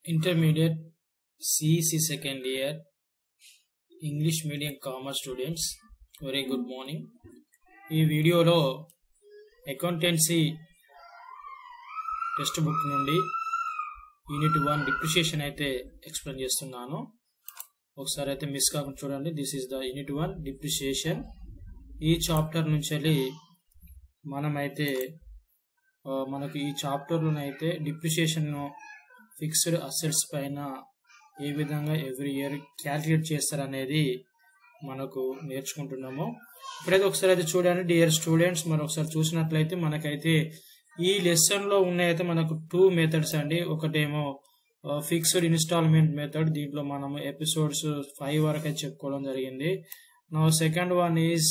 intermediate CEC second year English medium commerce students very good morning ఈ వీడియోలో accountancy textbook నుండి unit one depreciation అయితే explain చేస్తున్నాను ఒకసారి అయితే మిస్ కాకుండా చూడండి this is the unit one depreciation ఈ చాప్టర్ నుంచి వెళ్ళి మనమైతే ఆ, మనకు ఈ చాప్టర్లోనైతే డిప్రిషియేషన్ ఫిక్స్డ్ అసెట్స్ పైన ఏ విధంగా ఎవ్రీ ఇయర్ క్యాల్కులేట్ చేస్తారనేది మనకు నేర్చుకుంటున్నాము ఇప్పుడైతే ఒకసారి అయితే చూడండి డియర్ స్టూడెంట్స్ మరి ఒకసారి చూసినట్లయితే మనకైతే ఈ లెసన్ లో ఉన్నాయైతే మనకు టూ మెథడ్స్ అండి ఒకటేమో ఫిక్స్డ్ ఇన్స్టాల్మెంట్ మెథడ్ దీంట్లో మనం ఎపిసోడ్స్ ఫైవ్ వరకు అయితే చెప్పుకోవడం జరిగింది నా second one is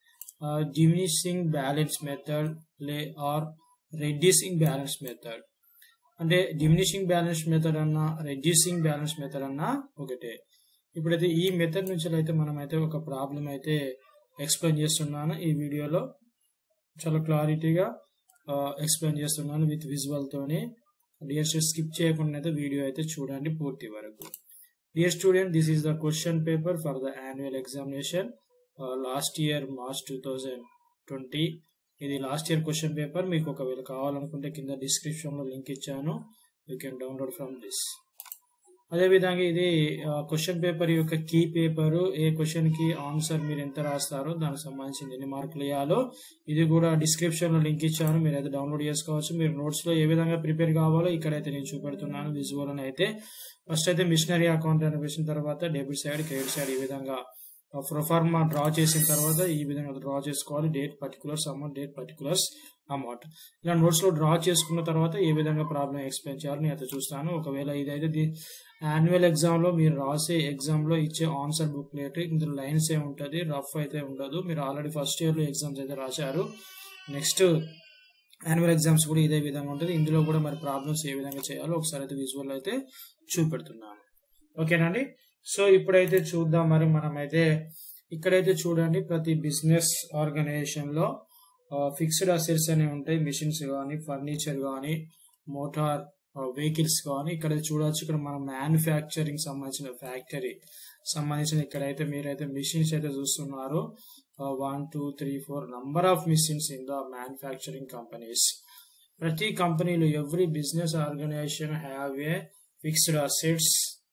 diminishing balance method లే ఆర్ రెడ్యూసింగ్ బ్యాలెన్స్ మెథడ్ అంటే డిమినిషింగ్ బ్యాలెన్స్ మెథడ్ అన్నా రెడ్యూసింగ్ బ్యాలెన్స్ మెథడ్ అన్నా ఒకటే ఇప్పుడైతే ఈ మెథడ్ నుంచి అయితే మనం అయితే ఒక ప్రాబ్లం అయితే ఎక్స్ప్లెయిన్ చేస్తున్నాను ఈ వీడియోలో చాలా క్లారిటీగా ఎక్స్ప్లెయిన్ చేస్తున్నాను విత్ విజువల్ తోని డియర్ స్టూడెంట్ స్కిప్ చేయకుండా అయితే వీడియో అయితే చూడండి పూర్తి వరకు dear student this is the question paper for the annual examination last year March two thousand twenty ఇది లాస్ట్ ఇయర్ క్వశ్చన్ పేపర్ మీకు ఒకవేళ కావాలనుకుంటే కింద డిస్క్రిప్షన్ లో లింక్ ఇచ్చాను you can download from this అదేవిధంగా ఇది క్వశ్చన్ పేపర్ యొక్క కీ పేపర్ ఏ క్వశ్చన్ కి ఆన్సర్ మీరు ఎంత రాస్తారో దానికి సంబంధించి ఎన్ని మార్కులు వేయాలో ఇది కూడా డిస్క్రిప్షన్ లో లింక్ ఇచ్చాను మీరు అయితే డౌన్లోడ్ చేసుకోవచ్చు మీరు నోట్స్ లో ఏ విధంగా ప్రిపేర్ కావాలో ఇక్కడైతే నేను చూపెడుతున్నాను విజువల్ అని అయితే ఫస్ట్ అయితే మిషనరీ అకౌంట్ అనిపించిన తర్వాత డెబిట్ సైడ్ క్రెడిట్ సైడ్ ఈ విధంగా ప్రొఫార్మా డ్రా చేసిన తర్వాత ఈ విధంగా డ్రా చేసుకోవాలి date particulars amount date particulars amount ఇలా నోట్స్ లో డ్రా చేసుకున్న తర్వాత ఏ విధంగా ప్రాబ్లం ఎక్స్ప్లెయిన్ చేయాలి నేను అయితే చూస్తాను ఒకవేళ ఇదైతే యాన్యువల్ ఎగ్జామ్ లో మీరు రాసే ఎగ్జామ్ లో ఇచ్చే ఆన్సర్ బుక్ లేట్ ఇందులో లైన్స్ ఏ ఉంటుంది రఫ్ అయితే ఉండదు మీరు ఆల్రెడీ ఫస్ట్ ఇయర్ లో ఎగ్జామ్స్ అయితే రాశారు నెక్స్ట్ యాన్యువల్ ఎగ్జామ్స్ కూడా ఇదే విధంగా ఉంటుంది ఇందులో కూడా మరి ప్రాబ్లమ్స్ ఏ విధంగా చేయాలో ఒకసారి అయితే విజువల్ అయితే చూపెడుతున్నాను ఓకేనండి సో ఇప్పుడైతే చూద్దాం మరి మనమైతే ఇక్కడైతే చూడండి ప్రతి బిజినెస్ ఆర్గనైజేషన్ లో ఫిక్స్డ్ అసెట్స్ అనేవి ఉంటాయి మిషన్స్ కానీ ఫర్నిచర్ కానీ మోటార్ వెహికల్స్ కానీ ఇక్కడ చూడవచ్చు ఇక్కడ మన మ్యానుఫ్యాక్చరింగ్ సంబంధించిన ఫ్యాక్టరీ సంబంధించిన ఇక్కడైతే మీరైతే మిషన్స్ అయితే చూస్తున్నారు one two three four number of machines in the manufacturing companies ప్రతి కంపెనీలో every business organization have a fixed assets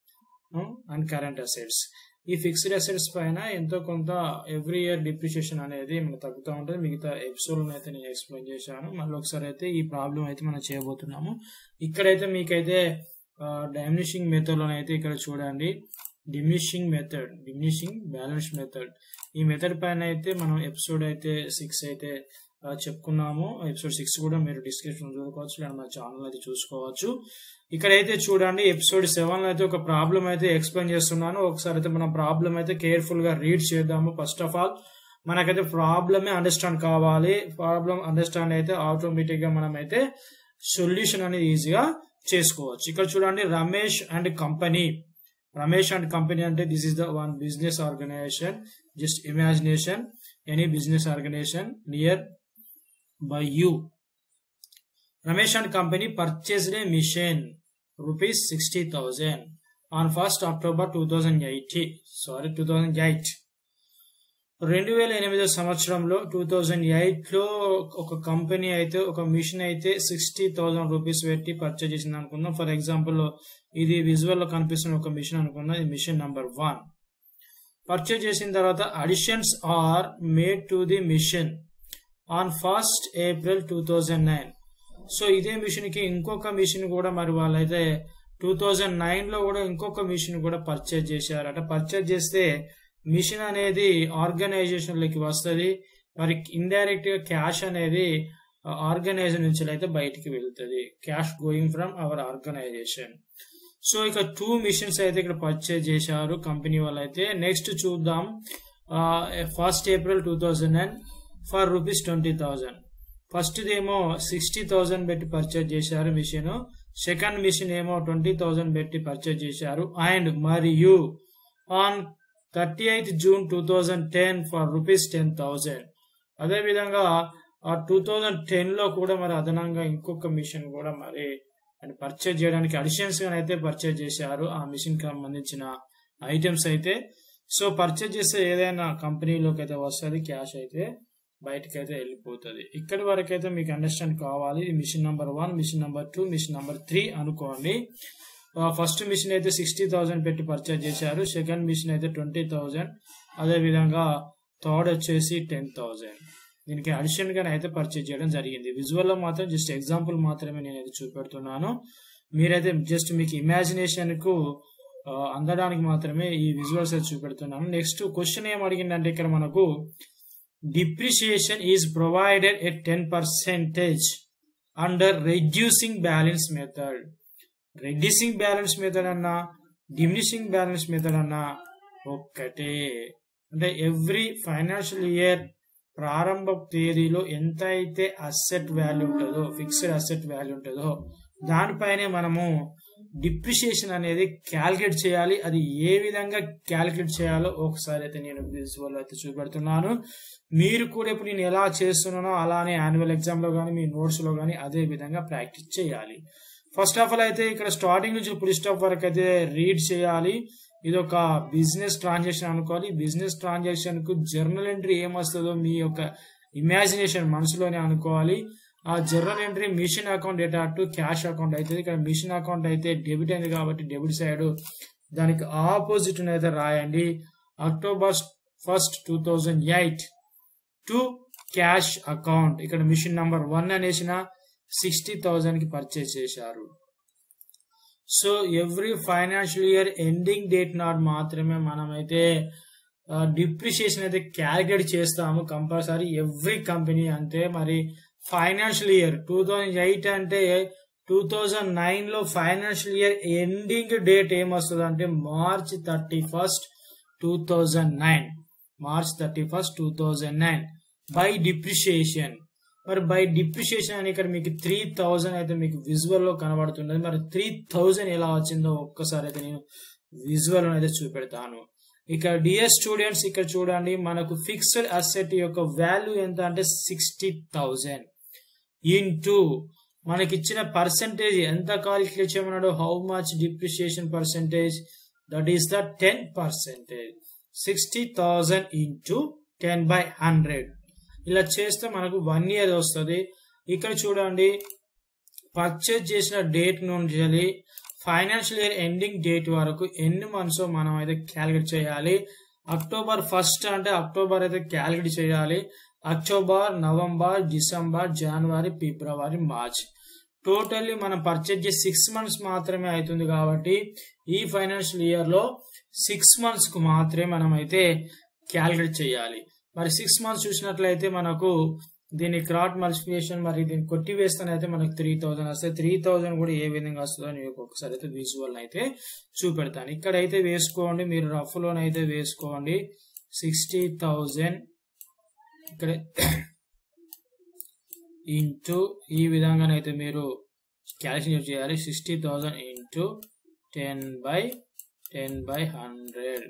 and current assets ఈ ఫిక్స్డ్ అసెట్స్ పైన ఎంతో కొంత ఎవ్రీ ఇయర్ డిప్రిషియేషన్ అనేది మనకు తగ్గుతూ ఉంటుంది మిగతా ఎపిసోడ్ అయితే నేను ఎక్స్ప్లెయిన్ చేశాను మళ్ళీ ఒకసారి అయితే ఈ ప్రాబ్లం అయితే మనం చేయబోతున్నాము ఇక్కడైతే మీకైతే డైమినిషింగ్ మెథడ్ అయితే ఇక్కడ చూడండి diminishing method diminishing balance method ఈ మెథడ్ పైన అయితే మనం ఎపిసోడ్ అయితే సిక్స్ అయితే చెప్పుకున్నాము ఎపిసోడ్ సిక్స్ కూడా మీరు డిస్క్రిప్షన్ చూసుకోవచ్చు లేదా మా ఛానల్ అయితే చూసుకోవచ్చు ఇక్కడైతే చూడండి ఎపిసోడ్ సెవెన్ అయితే ఒక ప్రాబ్లం అయితే ఎక్స్ప్లెయిన్ చేస్తున్నాను ఒకసారి అయితే మనం ప్రాబ్లం అయితే కేర్ఫుల్ గా రీడ్ చేద్దాము ఫస్ట్ ఆఫ్ ఆల్ మనకైతే ప్రాబ్లమే అండర్స్టాండ్ కావాలి ప్రాబ్లం అండర్స్టాండ్ అయితే ఆటోమేటిక్ గా మనం అయితే సొల్యూషన్ అనేది ఈజీగా చేసుకోవచ్చు ఇక్కడ చూడండి Ramesh and company Ramesh and company అంటే this is the one business organization just imagination any business organization near by you. Ramesh and company purchased a machine rupees 60,000 on 1st October 2008. Sorry, 2008. రెండు వేల ఎనిమిదో సంవత్సరంలో టూ థౌజండ్ ఎయిట్ లో ఒక company అయితే ఒక machine అయితే సిక్స్టీ థౌసండ్ రూపీస్ పెట్టి పర్చేజ్ చేసింది అనుకుందాం ఫర్ ఎగ్జాంపుల్ ఇది విజువల్ లో కనిపిస్తున్న ఒక మిషన్ అనుకుందాం ఇది మిషన్ నంబర్ వన్ పర్చేజ్ చేసిన తర్వాత additions are made to the machine on first April two thousand nine so ఇదే మిషన్ కి ఇంకొక మిషన్ కూడా మరి వాళ్ళైతే టూ థౌజండ్ నైన్ లో కూడా ఇంకొక మిషన్ కూడా పర్చేజ్ చేశారట పర్చేజ్ చేస్తే మిషన్ అనేది ఆర్గనైజేషన్ లోకి వస్తుంది మరి ఇండైరెక్ట్ గా క్యాష్ అనేది ఆర్గనైజేషన్ నుంచి అయితే బయటికి వెళ్తుంది cash going from our organization so ఇక టూ మిషన్స్ అయితే ఇక్కడ పర్చేజ్ చేశారు కంపెనీ వాళ్ళు అయితే నెక్స్ట్ చూద్దాం first April two thousand nine for rupees twenty thousand first ఏమో సిక్స్టీ థౌజండ్ పెట్టి పర్చేజ్ చేశారు మిషన్ సెకండ్ మిషన్ ఏమో ట్వంటీ థౌజండ్ పెట్టి పర్చేజ్ చేశారు అండ్ మరియు on thirty eighth June two thousand ten for rupees ten thousand అదేవిధంగా ఆ two thousand ten లో కూడా మరి అదనంగా ఇంకొక మిషన్ కూడా మరి అండ్ పర్చేజ్ చేయడానికి అడిషన్స్ గా అయితే పర్చేజ్ చేశారు ఆ మిషన్ కి సంబంధించిన ఐటమ్స్ అయితే సో పర్చేజ్ చేస్తే ఏదైనా కంపెనీలోకి అయితే వస్తుంది క్యాష్ అయితే బయటకి అయితే వెళ్ళిపోతుంది ఇక్కడి వరకు అయితే మీకు అండర్స్టాండ్ కావాలి machine number one machine number two machine number three అనుకోండి ఫస్ట్ మిషన్ అయితే సిక్స్టీ థౌసండ్ పెట్టి పర్చేజ్ చేశారు సెకండ్ మిషన్ అయితే ట్వంటీ థౌసండ్ అదే విధంగా థర్డ్ వచ్చేసి టెన్ థౌసండ్ దీనికి అడిషన్ గా అయితే పర్చేజ్ చేయడం జరిగింది విజువల్ లో మాత్రం జస్ట్ ఎగ్జాంపుల్ మాత్రమే నేను అయితే చూపెడుతున్నాను మీరైతే జస్ట్ మీకు ఇమాజినేషన్ కు ఆ, అందడానికి మాత్రమే ఈ విజువల్స్ అయితే చూపెడుతున్నాను నెక్స్ట్ క్వశ్చన్ ఏం అడిగిందంటే ఇక్కడ మనకు depreciation is provided at ten percentage under reducing balance method reducing balance method అన్నా డిమినిషింగ్ బ్యాలెన్స్ మెథడ్ అన్నా ఒక్కటే అంటే ఎవ్రీ ఫైనాన్షియల్ ఇయర్ ప్రారంభ తేదీలో ఎంత అయితే అసెట్ వాల్యూ ఉంటుందో ఫిక్స్డ్ అసెట్ వాల్యూ ఉంటుందో దానిపైనే మనము డిప్రిషియేషన్ అనేది క్యాలిక్యులేట్ చేయాలి అది ఏ విధంగా క్యాలిక్యులేట్ చేయాలో ఒకసారి అయితే నేను విజువల్ అయితే చూపెడుతున్నాను మీరు కూడా ఇప్పుడు నేను ఎలా చేస్తున్నానో అలానే యాన్యువల్ ఎగ్జామ్ లో కానీ మీ నోట్స్ లో కానీ అదే విధంగా ప్రాక్టీస్ చేయాలి ఫస్ట్ ఆఫ్ ఆల్ అయితే ఇక్కడ స్టార్టింగ్ నుంచి ఫుల్ స్టాప్ వరకు అయితే రీడ్ చేయాలి ఇది ఒక బిజినెస్ ట్రాన్సాక్షన్ అనుకోవాలి బిజినెస్ ట్రాన్సాక్షన్ కు జర్నల్ ఎంట్రీ ఏమొస్తుందో మీ యొక్క ఇమాజినేషన్ మనసులోనే అనుకోవాలి ఆ journal entry machine account data to cash account అవుతుంది ఇక్కడ మిషన్ అకౌంట్ అయితే డెబిట్ అయింది కాబట్టి డెబిట్ సైడ్ దానికి ఆపోజిట్ అయితే రాయండి October first two thousand eight to cash account ఇక్కడ మిషన్ నంబర్ వన్ అనేసిన సిక్స్టీ థౌజండ్ కి పర్చేస్ చేశారు so every financial year ending date not మాత్రమే మనమైతే డిప్రిషియేషన్ అయితే క్యాలిక్యులేట్ చేస్తాము కంపల్సరీ ఎవ్రీ కంపెనీ అంతే మరి financial year two thousand eight అంటే టూ థౌజండ్ నైన్ లో ఫైనాన్షియల్ ఇయర్ ఎండింగ్ డేట్ ఏమొస్తుంది అంటే March thirty first two thousand nine March thirty first two thousand nine by depreciation మరి by depreciation అని ఇక్కడ మీకు త్రీ థౌజండ్ అయితే మీకు విజువల్ లో కనబడుతున్నది మరి త్రీ థౌజండ్ ఎలా వచ్చిందో ఒక్కసారి అయితే నేను విజువల్ అయితే చూపెడతాను ఇక్కడ డిఎస్ స్టూడెంట్స్ ఇక్కడ చూడండి మనకు ఫిక్స్డ్ అసెట్ యొక్క వాల్యూ ఎంత అంటే సిక్స్టీ థౌజండ్ ఇంటూ మనకి ఇచ్చిన పర్సంటేజ్ ఎంత కాలిక్యులేట్ చేయమన్నాడు how much depreciation percentage that is the ten percentage sixty thousand into ten by hundred ఇలా చేస్తే మనకు వన్ ఇయర్ వస్తుంది ఇక్కడ చూడండి పర్చేజ్ చేసిన డేట్ నుండి ఫైనాన్షియల్ ఇయర్ ఎండింగ్ డేట్ వరకు ఎన్ని మంత్స్ మనం అయితే క్యాలిక్యులేట్ చేయాలి అక్టోబర్ ఫస్ట్ అంటే అక్టోబర్ అయితే క్యాలిక్యులేట్ చేయాలి అక్టోబర్ నవంబర్ డిసెంబర్ జనవరి ఫిబ్రవరి మార్చ్ టోటల్లీ మనం పర్చేజ్ చేసి సిక్స్ మంత్స్ మాత్రమే అవుతుంది కాబట్టి ఈ ఫైనాన్షియల్ ఇయర్ లో సిక్స్ మంత్స్ కు మాత్రమే మనం అయితే క్యాలిక్యులేట్ చేయాలి మరి సిక్స్ మంత్స్ చూసినట్లయితే మనకు దీని క్రాట్ మల్టిప్లికేషన్ మరి దీన్ని కొట్టి వేస్తేనైతే మనకు త్రీ థౌసండ్ వస్తాయి త్రీ థౌసండ్ కూడా ఏ విధంగా వస్తుందో నేను ఒక్కొక్కసారి అయితే విజువల్ అయితే చూపెడతాను ఇక్కడైతే వేసుకోండి మీరు రఫ్ లోనైతే వేసుకోండి సిక్స్టీ థౌజండ్ ఇక్కడ ఇంటూ ఈ విధంగానైతే మీరు క్యాల్కులేట్ చేయాలి sixty thousand into ten by ten by hundred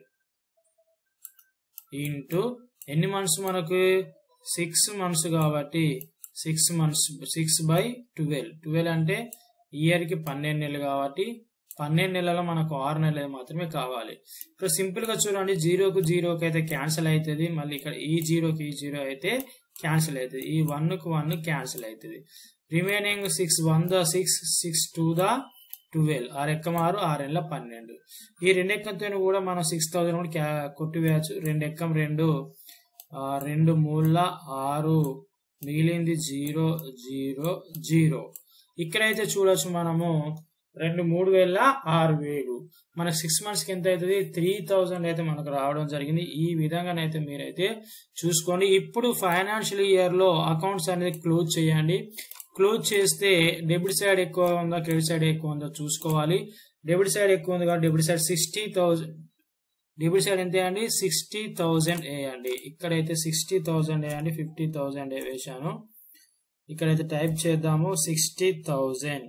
into ఎన్ని మంత్స్ మనకు సిక్స్ మంత్స్ కాబట్టి six months six by twelve twelve అంటే ఇయర్ కి పన్నెండు నెలలు కాబట్టి పన్నెండు నెలల్లో మనకు ఆరు నెలలు మాత్రమే కావాలి ఇక్కడ సింపుల్ గా చూడండి జీరోకు జీరోకి అయితే క్యాన్సిల్ అవుతుంది మళ్ళీ ఇక్కడ ఈ జీరోకి ఈ జీరో అయితే క్యాన్సిల్ అవుతుంది ఈ వన్ కు వన్ క్యాన్సిల్ అవుతుంది remaining six one the six six two the twelve ఆరు ఎక్కం ఆరు ఆరు ఎల్ల పన్నెండు ఈ రెండు ఎక్కంతో కూడా మనం సిక్స్ థౌసండ్ కూడా క్యా- కొట్టివేయచ్చు రెండు ఎక్కం రెండు ఆ, రెండు మూల ఆరు మిగిలింది జీరో జీరో జీరో ఇక్కడైతే చూడొచ్చు మనము రెండు మూడు వేల ఆరు వేలు మనకు సిక్స్ మంత్స్ కి ఎంత అవుతుంది త్రీ థౌజండ్ అయితే మనకు రావడం జరిగింది ఈ విధంగానైతే మీరైతే చూసుకోండి ఇప్పుడు ఫైనాన్షియల్ ఇయర్ లో అకౌంట్స్ అనేది క్లోజ్ చేయండి క్లోజ్ చేస్తే డెబిట్ సైడ్ ఎక్కువ ఉందా క్రెడిట్ సైడ్ ఎక్కువ ఉందా చూసుకోవాలి డెబిట్ సైడ్ ఎక్కువ ఉంది కాబట్టి debit side sixty thousand debit side ఎంత అండి సిక్స్టీ థౌజండ్ వేయండి ఇక్కడైతే సిక్స్టీ థౌజండ్ వేయండి ఫిఫ్టీ థౌజండ్ వేసాను ఇక్కడైతే టైప్ చేద్దాము sixty thousand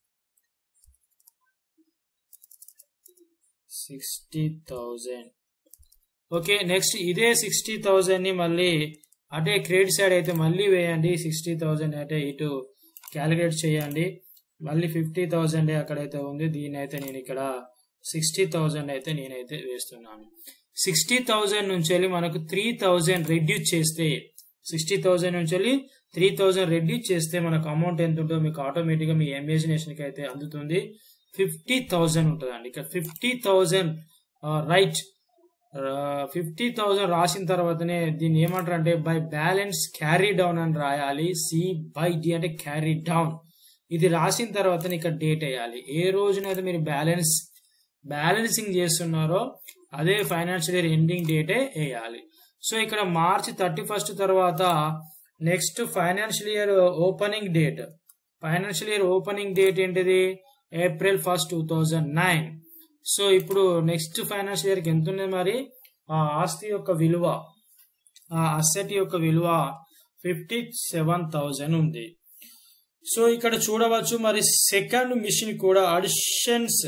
sixty thousand okay next ఇదే సిక్స్టీ థౌజండ్ ని మళ్ళీ అటే క్రెడిట్ సైడ్ అయితే మళ్ళీ వేయండి సిక్స్టీ థౌజండ్ అంటే ఇటు క్యాలిక్యులేట్ చేయండి మళ్ళీ ఫిఫ్టీ థౌజండ్ అక్కడైతే ఉంది దీని అయితే నేను ఇక్కడ సిక్స్టీ థౌజండ్ అయితే నేనైతే వేస్తున్నాను సిక్స్టీ థౌజండ్ నుంచి వెళ్ళి మనకు త్రీ థౌజండ్ రెడ్యూస్ చేస్తే సిక్స్టీ థౌజండ్ నుంచి వెళ్ళి త్రీ థౌజండ్ రెడ్యూస్ చేస్తే మనకు అమౌంట్ ఎంత ఉంటుందో మీకు ఆటోమేటిక్ గా మీ ఇమాజినేషన్ కి అయితే అందుతుంది ఫిఫ్టీ థౌజండ్ ఉంటుందండి ఇక్కడ fifty thousand right fifty thousand రాసిన తర్వాతనే దీన్ని ఏమంటారు అంటే బై బ్యాలెన్స్ క్యారీ డౌన్ అని రాయాలి సి బై డి అంటే క్యారీ డౌన్ ఇది రాసిన తర్వాత ఇక్కడ డేట్ వేయాలి ఏ రోజునైతే మీరు బ్యాలెన్స్ బ్యాలెన్సింగ్ చేస్తున్నారో అదే ఫైనాన్షియల్ ఇయర్ ఎండింగ్ డేటే వేయాలి సో ఇక్కడ మార్చ్ థర్టీ ఫస్ట్ తర్వాత next financial year opening date financial year opening date ఏంటిది April first two thousand nine so ఇప్పుడు నెక్స్ట్ ఫైనాన్షియల్ ఇయర్కి ఎంత ఉంది మరి ఆ ఆస్తి యొక్క విలువ ఆ అసెట్ యొక్క విలువ ఫిఫ్టీ సెవెన్ థౌజండ్ ఉంది సో ఇక్కడ చూడవచ్చు మరి సెకండ్ మిషన్ కూడా additions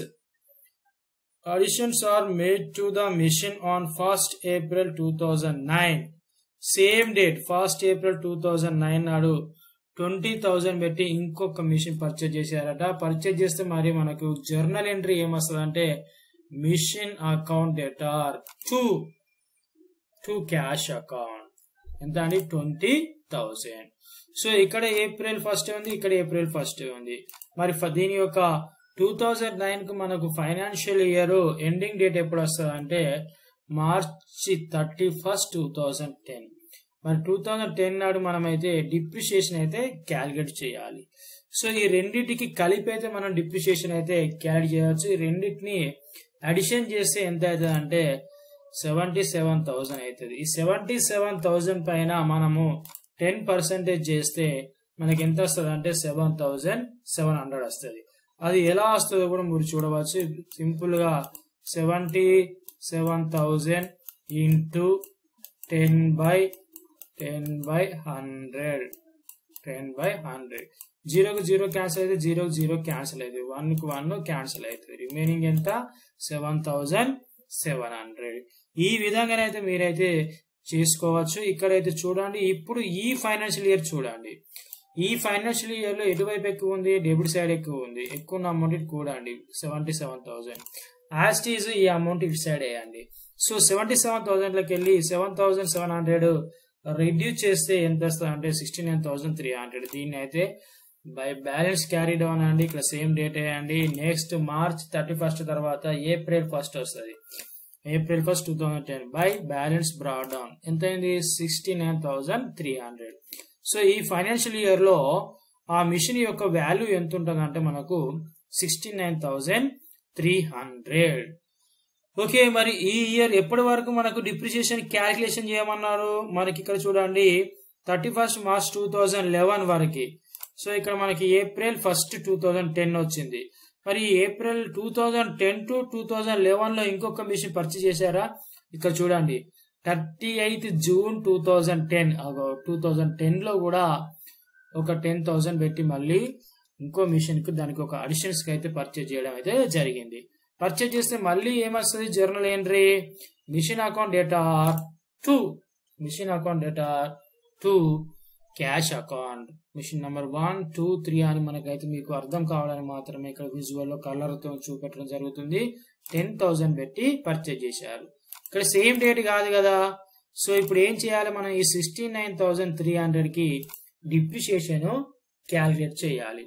additions are made to the machine on first April two thousand nine same date first April two thousand nine నాడు ట్వంటీ థౌజండ్ పెట్టి ఇంకొక మిషన్ పర్చేజ్ చేశారట పర్చేజ్ చేస్తే మరి మనకు జర్నల్ ఎంట్రీ ఏమొస్తుంది అంటే machine account debtor to to cash account ఎంత అండి ట్వంటీ థౌజండ్ సో ఇక్కడ ఏప్రిల్ ఫస్ట్ ఉంది ఇక్కడ ఏప్రిల్ ఫస్ట్ ఉంది మరి ఫ- దీని యొక్క టూ థౌజండ్ నైన్ కు మనకు ఫైనాన్షియల్ ఇయర్ ఎండింగ్ డేట్ ఎప్పుడు వస్తుంది అంటే March thirty first two thousand ten మరి టూ థౌజండ్ టెన్ నాడు మనం అయితే డిప్రిషియేషన్ అయితే క్యాలిక్యులేట్ చేయాలి సో ఈ రెండింటికి కలిపి అయితే మనం డిప్రిషియేషన్ అయితే క్యాలిక్యులేట్ చేయవచ్చు ఈ రెండింటిని అడిషన్ చేస్తే ఎంత అవుతుంది అంటే సెవెంటీ సెవెన్ థౌజండ్ అవుతుంది ఈ సెవెంటీ సెవెన్ థౌజండ్ పైన మనము టెన్ పర్సెంటేజ్ చేస్తే మనకి ఎంత వస్తుంది అంటే సెవెన్ థౌజండ్ సెవెన్ హండ్రెడ్ వస్తుంది అది ఎలా వస్తుందో కూడా మీరు చూడవచ్చు సింపుల్ గా seventy seven thousand into ten by ten by hundred ten by hundred జీరోకి జీరో క్యాన్సిల్ అయితే జీరోకి జీరో క్యాన్సిల్ అవుతుంది వన్ కి వన్ క్యాన్సిల్ అవుతుంది రిమైనింగ్ ఎంత సెవెన్ థౌజండ్ సెవెన్ హండ్రెడ్ ఈ విధంగానైతే మీరైతే చేసుకోవచ్చు ఇక్కడైతే చూడండి ఇప్పుడు ఈ ఫైనాన్షియల్ ఇయర్ చూడండి ఈ ఫైనాన్షియల్ ఇయర్ లో ఎటువైపు ఎక్కువ ఉంది డెబిట్ సైడ్ ఎక్కువ ఉంది ఎక్కువ ఉన్న అమౌంట్ ఇటు కూడండి సెవెంటీ సెవెన్ థౌసండ్ యాస్టీజ్ ఈ అమౌంట్ ఇటు సైడ్ వేయండి సో సెవెంటీ సెవెన్ థౌసండ్ లోకి వెళ్ళి seven thousand seven hundred reduce చేస్తే ఎంత వస్తుంది అంటే sixty nine thousand three hundred దీన్ని అయితే బై బ్యాలెన్స్ క్యారీ డౌన్ అండి ఇక్కడ సేమ్ డేట్ వేయండి నెక్స్ట్ మార్చ్ థర్టీ ఫస్ట్ తర్వాత ఏప్రిల్ ఫస్ట్ వస్తుంది April first two thousand ten by balance brought down ఎంత అయింది sixty nine thousand three hundred so ఈ ఫైనాన్షియల్ ఇయర్ లో ఆ మిషన్ యొక్క వాల్యూ ఎంత ఉంటుంది అంటే మనకు sixty nine thousand three hundred okay మరి ఈ ఇయర్ ఎప్పటి వరకు మనకు డిప్రిసియేషన్ క్యాలిక్యులేషన్ చేయమన్నారు మనకి ఇక్కడ చూడండి thirty first March two thousand eleven వరకు సో ఇక్కడ మనకి April first two thousand ten వచ్చింది మరి April two thousand ten to two thousand eleven లో ఇంకొక మిషన్ పర్చేస్ చేశారా ఇక్కడ చూడండి thirty eighth June two thousand ten two thousand ten లో కూడా ఒక టెన్ థౌజండ్ పెట్టి మళ్ళీ ఇంకో మిషన్ కు దానికి ఒక అడిషన్స్ కి అయితే పర్చేజ్ చేయడం అయితే జరిగింది పర్చేజ్ చేస్తే మళ్ళీ ఏమొస్తుంది journal entry machine account debtor to machine account debtor to cash account machine number one two three అని మనకైతే మీకు అర్థం కావాలని మాత్రమే ఇక్కడ విజువల్ లో కలర్ తో చూపెట్టడం జరుగుతుంది టెన్ థౌసండ్ పెట్టి పర్చేజ్ చేశారు ఇక్కడ సేమ్ డేట్ కాదు కదా సో ఇప్పుడు ఏం చేయాలి మనం ఈ sixty nine thousand three hundred కి డిప్రిషియేషన్ క్యాలిక్యులేట్ చేయాలి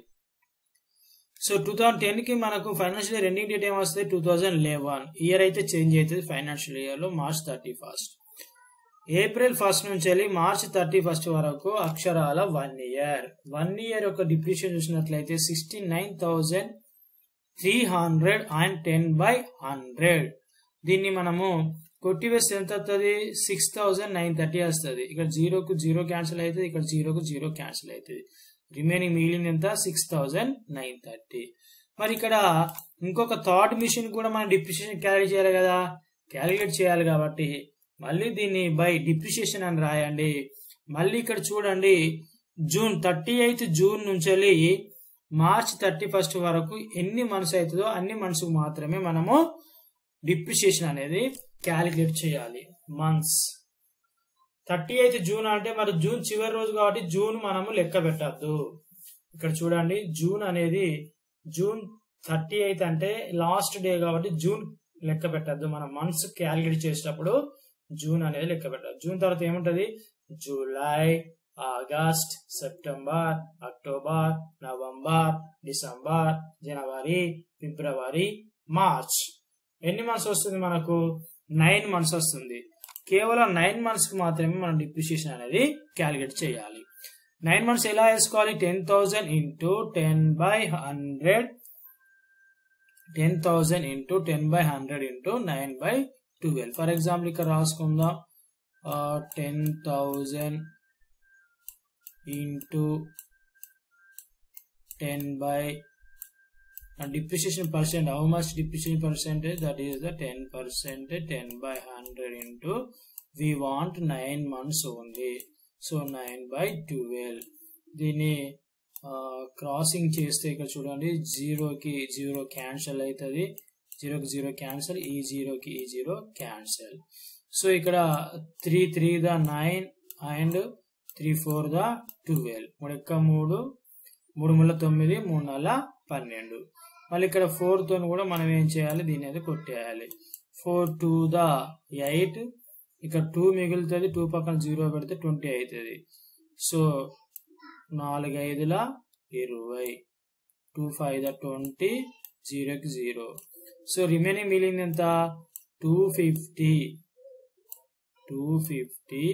సో టూ థౌసండ్ టెన్ కి మనకు ఫైనాన్షియల్ ఇయర్ ఎండింగ్ డేట్ ఏమొస్తుంది టూ థౌసండ్ లెవెన్ ఇయర్ అయితే చేంజ్ అవుతుంది ఫైనాన్షియల్ ఇయర్ లో March thirty first April first నుంచి వెళ్ళి మార్చ్ థర్టీ ఫస్ట్ వరకు అక్షరాల వన్ ఇయర్ వన్ ఇయర్ యొక్క డిప్రిషియేషన్ చూసినట్లయితే sixty nine thousand three hundred and ten by hundred దీన్ని మనము కొట్టివేస్తే ఎంత వస్తుంది సిక్స్ థౌజండ్ నైన్ థర్టీ వస్తుంది ఇక్కడ జీరోకు జీరో క్యాన్సిల్ అవుతుంది ఇక్కడ జీరోకు జీరో క్యాన్సిల్ అవుతుంది రిమైనింగ్ మిగిలింది ఎంత సిక్స్ థౌజండ్ నైన్ థర్టీ మరి ఇక్కడ ఇంకొక థర్డ్ మిషన్ కూడా మనం డిప్రిషియేషన్ క్యారీ చేయాలి కదా క్యాలిక్యులేట్ చేయాలి కాబట్టి మళ్ళీ దీన్ని బై డిప్రిషియేషన్ అని రాయండి మళ్ళీ ఇక్కడ చూడండి జూన్ థర్టీ ఎయిత్ జూన్ నుంచి వెళ్ళి మార్చ్ థర్టీ ఫస్ట్ వరకు ఎన్ని మనసు అవుతుందో అన్ని మనసుకు మాత్రమే మనము డిప్రిషియేషన్ అనేది క్యాలిక్యులేట్ చేయాలి మంత్స్ థర్టీ ఎయిత్ జూన్ అంటే మరి జూన్ చివరి రోజు కాబట్టి జూన్ మనము లెక్క పెట్టద్దు ఇక్కడ చూడండి జూన్ అనేది జూన్ థర్టీ ఎయిత్ అంటే లాస్ట్ డే కాబట్టి జూన్ లెక్క పెట్టద్దు మనం మంత్స్ క్యాలిక్యులేట్ చేసేటప్పుడు జూన్ అనేది లెక్క పెట్టద్దు జూన్ తర్వాత ఏముంటది July August September October November December జనవరి ఫిబ్రవరి మార్చ్ ఎన్ని మంత్స్ వస్తుంది మనకు నైన్ మంత్స్ వస్తుంది కేవలం నైన్ మంత్స్ కి మాత్రమే మనం డిప్రిషియేషన్ అనేది క్యాలిక్యులేట్ చేయాలి నైన్ మంత్స్ ఎలా వేసుకోవాలి ten thousand into ten by hundred ten thousand into ten by hundred into nine by twelve for example ఇక్కడ రాసుకుందాం ten thousand into ten by depreciation percent how much depreciation percentage that is the 10 percent 10 by 100 into we want 9 months only so 9 by 12 దీన్ని crossing చేస్తే ఇక్కడ చూడండి జీరోకి zero cancel అవుతుంది జీరోకి zero cancel ఈ జీరోకి ఈ జీరో క్యాన్సల్ సో ఇక్కడ three three the nine and three four the twelve మూడు ఎక్క మూడు మూడు ముళ్ళ తొమ్మిది మూడు నెల పన్నెండు మళ్ళీ ఇక్కడ ఫోర్ తో కూడా మనం ఏం చేయాలి దీని అయితే కొట్టేయాలి ఫోర్ టూ ద ఎయిట్ ఇక్కడ టూ మిగులుతుంది టూ పక్కన జీరో పెడితే ట్వంటీ అవుతుంది సో నాలుగు ఐదుల ఇరవై టూ ఫైవ్ ద ట్వంటీ జీరోకి జీరో సో రిమైనింగ్ మిగిలింది ఎంత టూ ఫిఫ్టీ టూ ఫిఫ్టీ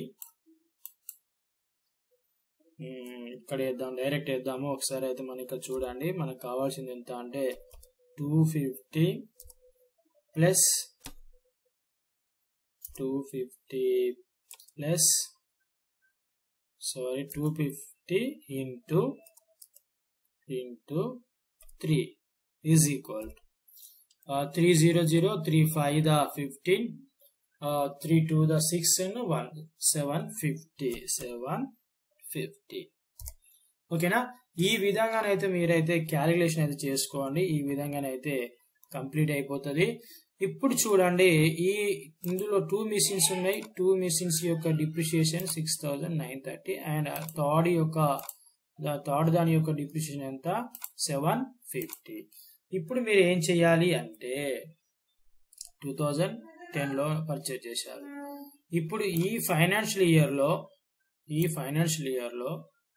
ఇక్కడ వేద్దాం డైరెక్ట్ వేద్దాము ఒకసారి అయితే మనకి ఇక్కడ చూడండి మనకు కావాల్సింది ఎంత అంటే two fifty plus two fifty plus sorry two fifty into into three is equal three zero zero three five the fifteen three two the six and one seven fifty seven fifty ఓకేనా ఈ విధంగానైతే మీరైతే calculation అయితే చేసుకోండి ఈ విధంగానైతే complete అయిపోతుంది ఇప్పుడు చూడండి ఈ ఇందులో టూ మిషన్స్ ఉన్నాయి టూ మిషన్స్ యొక్క depreciation six thousand nine thirty and third యొక్క థర్డ్ దాని యొక్క డిప్రిషియేషన్ ఎంత సెవెన్ ఫిఫ్టీ ఇప్పుడు మీరు ఏం చేయాలి అంటే టూ థౌజండ్ టెన్లో పర్చేజ్ చేశారు ఇప్పుడు ఈ ఫైనాన్షియల్ ఇయర్లో ఈ ఫైనాన్షియల్ ఇయర్లో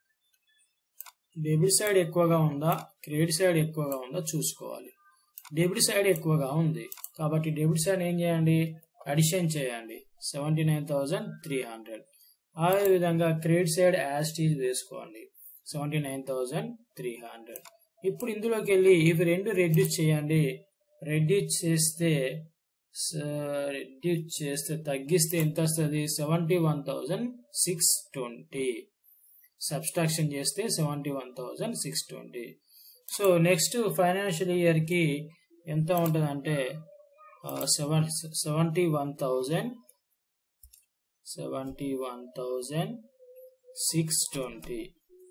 డెబిట్ సైడ్ ఎక్కువగా ఉందా క్రెడిట్ సైడ్ ఎక్కువగా ఉందా చూసుకోవాలి డెబిట్ సైడ్ ఎక్కువగా ఉంది కాబట్టి డెబిట్ సైడ్ ఏం చేయండి అడిషన్ చేయండి seventy nine thousand three hundred అదే విధంగా క్రెడిట్ సైడ్ యాస్టీజ్ వేసుకోండి seventy nine thousand three hundred ఇప్పుడు ఇందులోకి వెళ్ళి ఇవి రెండు రెడ్యూస్ చేయండి రెడ్యూస్ చేస్తే రెడ్యూస్ చేస్తే తగ్గిస్తే ఎంత వస్తుంది seventy one thousand six twenty subtraction చేస్తే seventy one thousand six twenty so next financial ఇయర్కి ఎంత ఉంటుంది అంటే seven seventy one thousand seventy one thousand six twenty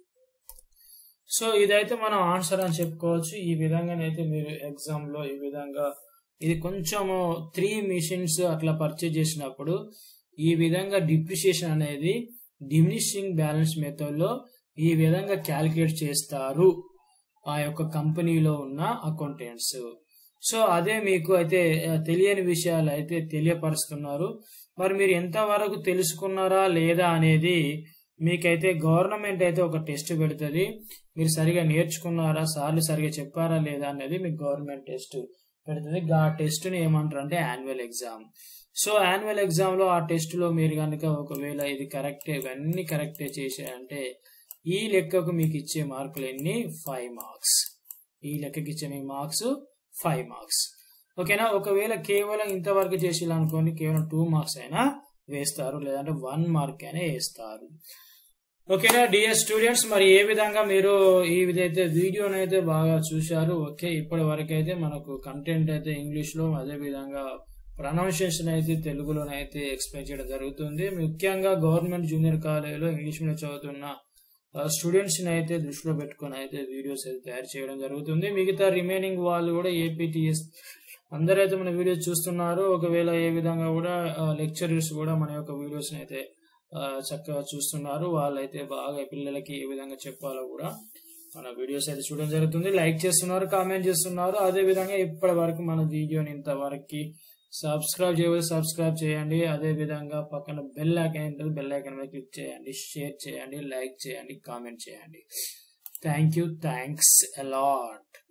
so ఇదైతే మనం ఆన్సర్ అని చెప్పుకోవచ్చు ఈ విధంగానైతే మీరు ఎగ్జామ్లో ఈ విధంగా ఇది కొంచెము త్రీ మిషన్స్ అట్లా పర్చేజ్ చేసినప్పుడు ఈ విధంగా డిప్రిషియేషన్ అనేది డిమినిషింగ్ బ్యాలెన్స్ మెథడ్లో ఈ విధంగా క్యాలిక్యులేట్ చేస్తారు ఆ యొక్క కంపెనీలో ఉన్న అకౌంటెంట్స్ సో అదే మీకు అయితే తెలియని విషయాలు అయితే తెలియపరుస్తున్నారు మరి మీరు ఎంతవరకు తెలుసుకున్నారా లేదా అనేది మీకైతే గవర్నమెంట్ అయితే ఒక టెస్ట్ పెడుతుంది మీరు సరిగా నేర్చుకున్నారా సార్లు సరిగా చెప్పారా లేదా అనేది మీకు గవర్నమెంట్ టెస్ట్ పెడుతుంది ఆ టెస్ట్ని ఏమంటారు అంటే యాన్యువల్ ఎగ్జామ్ సో యాన్యువల్ ఎగ్జామ్లో ఆ టెస్ట్లో మీరు కనుక ఒకవేళ ఇది కరెక్టే ఇవన్నీ కరెక్టే చేసారంటే ఈ లెక్కకు మీకు ఇచ్చే మార్కులు ఎన్ని ఫైవ్ మార్క్స్ ఈ లెక్కకి ఇచ్చే మీ మార్క్స్ ఫైవ్ మార్క్స్ ఓకేనా ఒకవేళ కేవలం ఇంతవరకు చేసేయాలనుకోండి కేవలం టూ మార్క్స్ అయినా వేస్తారు లేదంటే వన్ మార్క్ అయినా వేస్తారు ఓకేనా డియర్ స్టూడెంట్స్ మరి ఏ విధంగా మీరు ఈ విధైతే వీడియోని అయితే బాగా చూశారు ఓకే ఇప్పటి వరకు అయితే మనకు కంటెంట్ అయితే ఇంగ్లీష్ లో అదే విధంగా ప్రొనౌన్సియేషన్ అయితే తెలుగులోనైతే ఎక్స్ప్లెయిన్ చేయడం జరుగుతుంది ముఖ్యంగా గవర్నమెంట్ జూనియర్ కాలేజీలో ఇంగ్లీష్ మీడియం చదువుతున్న స్టూడెంట్స్ ని అయితే దృష్టిలో పెట్టుకొని అయితే వీడియోస్ అయితే తయారు చేయడం జరుగుతుంది మిగతా రిమైనింగ్ వాళ్ళు కూడా ఏపీటీఎస్ అందరైతే మన వీడియోస్ చూస్తున్నారు ఒకవేళ ఏ విధంగా కూడా లెక్చరర్స్ కూడా మన యొక్క వీడియోస్ అయితే చక్కగా చూస్తున్నారు వాళ్ళైతే బాగా పిల్లలకి ఏ విధంగా చెప్పాలో కూడా మన వీడియోస్ అయితే చూడడం జరుగుతుంది లైక్ చేస్తున్నారు కామెంట్ చేస్తున్నారు అదే విధంగా ఇప్పటి వరకు మన వీడియోని ఇంతవరకు సబ్స్క్రైబ్ చేయవచ్చు సబ్స్క్రైబ్ చేయండి అదే విధంగా పక్కన బెల్ ఐకాన్ ఉంటుంది బెల్ ఐకాన్ మీద క్లిక్ చేయండి షేర్ చేయండి లైక్ చేయండి కామెంట్ చేయండి థ్యాంక్ యూ థ్యాంక్స్ అలాట్